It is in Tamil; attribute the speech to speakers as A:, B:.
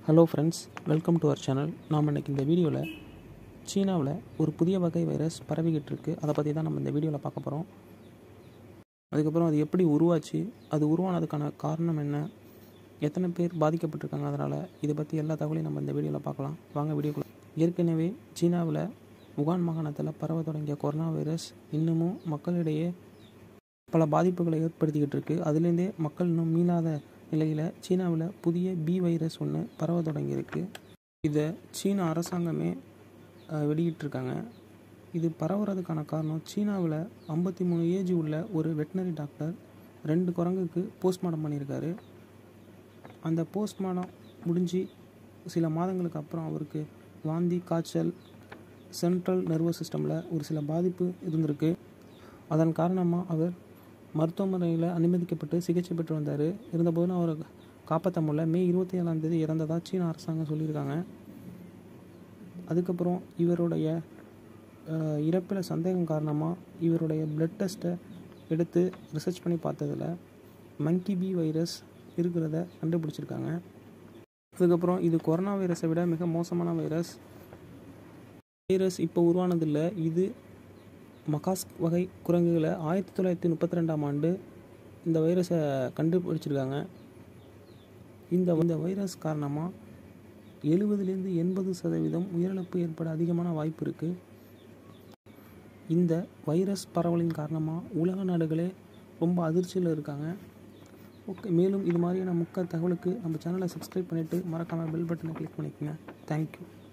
A: hello friends welcome to our channel நாம் இன்றைக்கி இந்த வீடியோவில் சீனாவில் ஒரு புதிய வகை வைரஸ் பரவிக்கிட்டு இருக்கு அதை பற்றி தான் நம்ம இந்த வீடியோவில் பார்க்க போகிறோம் அதுக்கப்புறம் அது எப்படி உருவாச்சு அது உருவானதுக்கான காரணம் என்ன எத்தனை பேர் பாதிக்கப்பட்டிருக்காங்க அதனால் இதை பற்றி எல்லா தகவலையும் நம்ம இந்த வீடியோவில் பார்க்கலாம் வாங்க வீடியோக்குள்ள ஏற்கனவே சீனாவில் உகான் மாகாணத்தில் பரவ தொடங்கிய கொரோனா வைரஸ் இன்னமும் மக்களிடையே பல பாதிப்புகளை ஏற்படுத்திக்கிட்டு இருக்கு அதுலேருந்தே மக்கள் இன்னும் மீளாத நிலையில் சீனாவில் புதிய பி வைரஸ் ஒன்று பரவ தொடங்கியிருக்கு இதை சீன அரசாங்கமே அஹ், வெளியிட்டிருக்காங்க இது பரவுறதுக்கான காரணம் சீனாவில் ஐம்பத்தி மூணு ஏஜ் உள்ள ஒரு வெட்டினரி டாக்டர் ரெண்டு குரங்குக்கு போஸ்ட்மார்ட்டம் பண்ணியிருக்காரு அந்த போஸ்ட்மார்ட்டம் முடிஞ்சு சில மாதங்களுக்கு அப்புறம் அவருக்கு வாந்தி காய்ச்சல் சென்ட்ரல் நர்வஸ் சிஸ்டமில் ஒரு சில பாதிப்பு இருந்திருக்கு அதன் காரணமாக அவர் மருத்துவமனையில் அனுமதிக்கப்பட்டு சிகிச்சை பெற்று வந்தார் இருந்தபோதும் அவரை காப்பாற்ற முடியல மே இருபத்தி ஏழாம் தேதி இறந்ததாக சீன அரசாங்கம் சொல்லியிருக்காங்க அதுக்கப்புறம் இவருடைய அஹ், இறப்பில் சந்தேகம் காரணமாக இவருடைய பிளட் டெஸ்ட்டை எடுத்து ரிசர்ச் பண்ணி பார்த்ததில் மங்கி பி வைரஸ் இருக்கிறத கண்டுபிடிச்சிருக்காங்க அதுக்கப்புறம் இது கொரோனா வைரஸை விட மிக மோசமான வைரஸ் வைரஸ் இப்போ உருவானதில்லை இது மகாஸ் வகை குரங்குகளை ஆயிரத்தி தொள்ளாயிரத்தி முப்பத்தி ரெண்டாம் ஆண்டு இந்த வைரஸை கண்டுபிடிச்சிருக்காங்க இந்த இந்த வைரஸ் காரணமாக எழுபதுலேருந்து எண்பது சதவீதம் உயிரிழப்பு ஏற்பட அதிகமான வாய்ப்பு இருக்குது இந்த வைரஸ் பரவலின் காரணமாக உலக நாடுகளே ரொம்ப அதிர்ச்சியில் இருக்காங்க ஓகே மேலும் இது மாதிரியான முக்கிய தகவலுக்கு நம்ம சேனலை சப்ஸ்கிரைப் பண்ணிவிட்டு மறக்காமல் பெல் பட்டனை கிளிக் பண்ணிக்கோங்க தேங்க்யூ